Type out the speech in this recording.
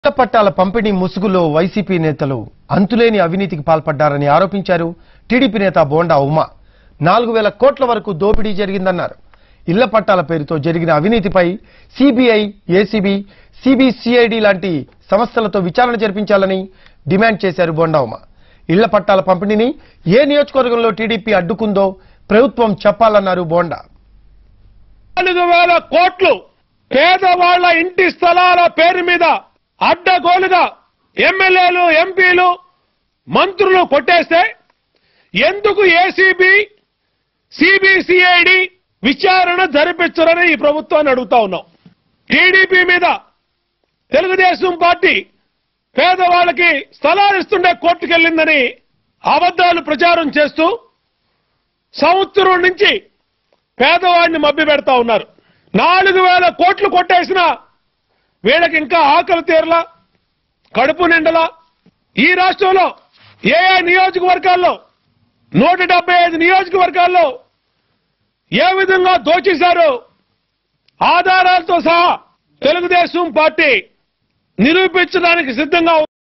ఇళ్ల పట్టాల పంపిణీ ముసుగులో వైసీపీ నేతలు అంతులేని అవినీతికి పాల్పడ్డారని ఆరోపించారు టీడీపీ నేత బోండా ఉమా నాలుగు వేల కోట్ల వరకు దోపిడీ జరిగిందన్నారు ఇళ్ల పట్టాల పేరుతో జరిగిన అవినీతిపై సిబిఐ ఏసీబీ సిబిసిఐడి లాంటి సంస్థలతో విచారణ జరిపించాలని డిమాండ్ చేశారు బోండా ఉమా ఇళ్ల పట్టాల పంపిణీని ఏ నియోజకవర్గంలో టీడీపీ అడ్డుకుందో ప్రభుత్వం చెప్పాలన్నారు బోండా నాలుగు వేల కోట్లు పేదవాళ్ల ఇంటి స్థలాల పేరు మీద అడ్డగోలుగా ఎమ్మెల్యేలు ఎంపీలు మంత్రులు కొట్టేస్తే ఎందుకు ఏసీబీ సిబిసిఐడి విచారణ జరిపించరని ఈ ప్రభుత్వాన్ని అడుగుతా ఉన్నాం టీడీపీ మీద తెలుగుదేశం పార్టీ పేదవాళ్ళకి స్థలాలు ఇస్తుండే కోర్టుకెళ్ళిందని అబద్దాలు ప్రచారం చేస్తూ సంవత్సరం నుంచి పేదవాడిని మభ్య పెడతా ఉన్నారు నాలుగు వేల కోట్లు కొట్టేసిన వీళ్ళకి ఇంకా ఆకలి తీరలా కడుపు నిండలా ఈ రాష్ట్రంలో ఏ ఏ నియోజకవర్గాల్లో నూట డెబ్బై ఐదు నియోజకవర్గాల్లో ఏ విధంగా దోచేశారో ఆధారాలతో సహా తెలుగుదేశం పార్టీ నిరూపించడానికి సిద్ధంగా ఉంది.